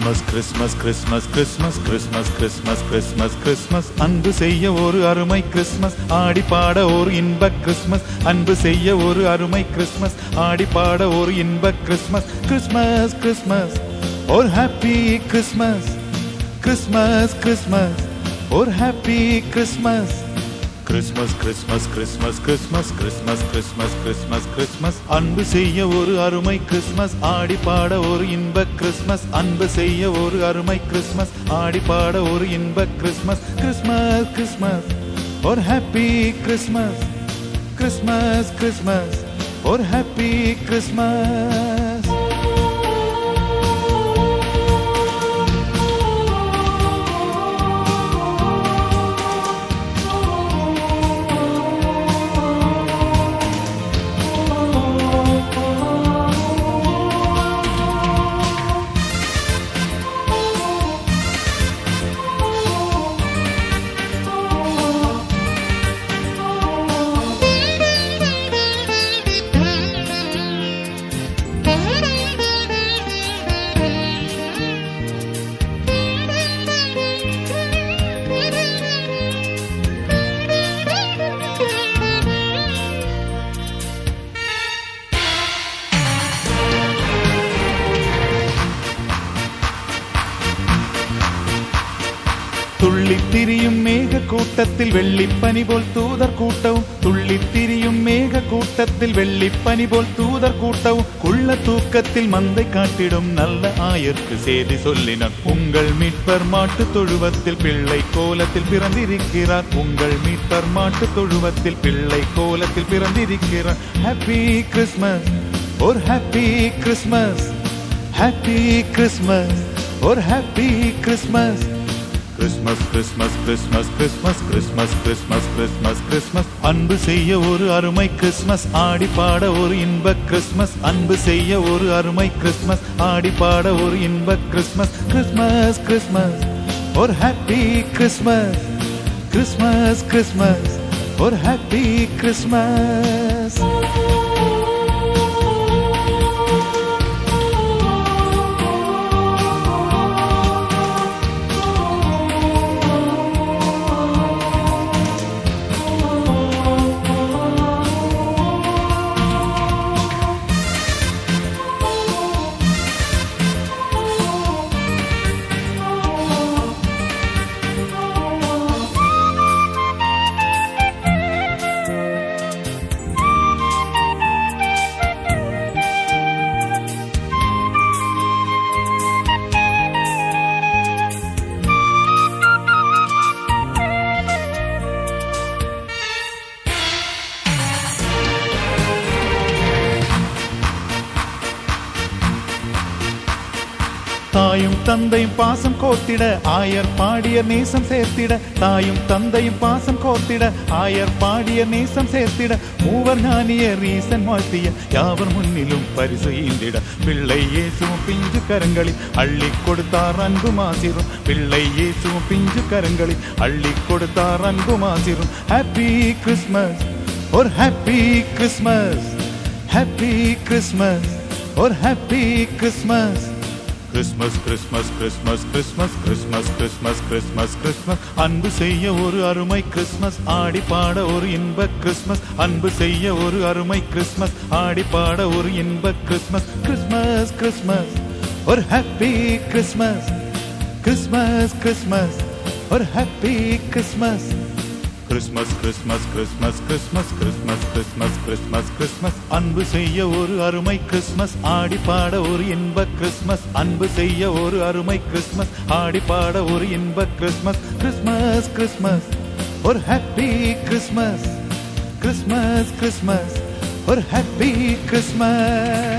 Christmas Christmas Christmas Christmas Christmas Christmas Christmas Christmas அன்பு செய்ய ஒரு அருமை கிறிஸ்மஸ் ஆடி பாட ஒரு இன்ப கிறிஸ்மஸ் அன்பு செய்ய ஒரு அருமை கிறிஸ்மஸ் ஆடி பாட ஒரு இன்ப கிறிஸ்மஸ் கிறிஸ்மஸ் கிறிஸ்மஸ் ஒரு ஹாப்பி கிறிஸ்மஸ் கிறிஸ்மஸ் கிறிஸ்மஸ் ஒரு happy Christmas Christmas Christmas Christmas Christmas Christmas Christmas Christmas Christmas அன்பு செய்ய ஒரு அருமை கிறிஸ்மஸ் ஆடி பாட ஒரு இன்ப கிறிஸ்மஸ் அன்பு செய்ய ஒரு அருமை கிறிஸ்மஸ் ஆடி பாட ஒரு இன்ப கிறிஸ்மஸ் கிறிஸ்மஸ் கிறிஸ்மஸ் ஒரு ஹாப்பி கிறிஸ்மஸ் கிறிஸ்மஸ் கிறிஸ்மஸ் ஒரு ஹாப்பி கிறிஸ்மஸ் துள்ளித் திரியும் மேக கூட்டத்தில் வெள்ளிப்பனி போல் தூதர் கூட்டவும் துள்ளித் திரியும் மேக கூட்டத்தில் வெள்ளிப்பனி போல் தூதர் கூட்டவும் குள்ள தூக்கத்தில் மந்தை காட்டிடும் நல்ல ஆயர்க்கு செய்தி சொல்லினார் உங்கள் மீட்பர் மாட்டு தொழுவத்தில் பிள்ளை கோலத்தில் பிறந்திருக்கிறார் உங்கள் மீட்பர் மாட்டு தொழுவத்தில் பிள்ளை கோலத்தில் பிறந்திருக்கிறார் ஹாப்பி கிறிஸ்மஸ் ஒரு ஹாப்பி கிறிஸ்மஸ் ஹாப்பி கிறிஸ்மஸ் ஒரு happy Christmas Christmas Christmas Christmas Christmas Christmas Christmas Christmas Christmas அன்பு செய்ய ஒரு அருமை கிறிஸ்மஸ் ஆடி பாட ஒரு இன்ப கிறிஸ்மஸ் அன்பு செய்ய ஒரு அருமை கிறிஸ்மஸ் ஆடி பாட ஒரு இன்ப கிறிஸ்மஸ் கிறிஸ்மஸ் கிறிஸ்மஸ் ஒரு ஹாப்பி கிறிஸ்மஸ் கிறிஸ்மஸ் கிறிஸ்மஸ் ஒரு ஹாப்பி கிறிஸ்மஸ் தாயும் தந்தையும் பாசம் கோத்திட ஆயர் பாடிய நேசம் சேர்த்திட தாயும் தந்தையும் பாசம் கோத்திட ஆயர் பாடிய நேசம் சேர்த்திட மூவர் ஞானிய ரீசன் வாழ்த்திய யாவர் முன்னிலும் பரிசு ஈந்திட பிள்ளை இயேசுவும் பிஞ்சு கரங்களில் அள்ளி கொடுத்தார் அன்பு மாசிரும் பிள்ளை இயேசுவும் பிஞ்சு கரங்களில் அள்ளி கொடுத்தார் அன்பு மாசிரும் ஹாப்பி கிறிஸ்மஸ் ஒரு ஹாப்பி கிறிஸ்மஸ் ஹாப்பி கிறிஸ்மஸ் ஒரு happy Christmas Christmas Christmas Christmas Christmas Christmas Christmas Christmas Christmas அன்பு செய்ய ஒரு அருமை கிறிஸ்மஸ் ஆடி பாட ஒரு இன்ப கிறிஸ்மஸ் அன்பு செய்ய ஒரு அருமை கிறிஸ்மஸ் ஆடி பாட ஒரு இன்ப கிறிஸ்மஸ் கிறிஸ்மஸ் கிறிஸ்மஸ் ஒரு ஹாப்பி கிறிஸ்மஸ் கிறிஸ்மஸ் கிறிஸ்மஸ் ஒரு happy Christmas Christmas Christmas Christmas Christmas Christmas Christmas Christmas Christmas அன்பு செய்ய ஒரு அருமை கிறிஸ்மஸ் ஆடி பாட ஒரு இன்ப கிறிஸ்மஸ் அன்பு செய்ய ஒரு அருமை கிறிஸ்மஸ் ஆடி பாட ஒரு இன்ப கிறிஸ்மஸ் கிறிஸ்மஸ் கிறிஸ்மஸ் ஒரு ஹாப்பி கிறிஸ்மஸ் கிறிஸ்மஸ் கிறிஸ்மஸ் ஒரு ஹாப்பி கிறிஸ்மஸ்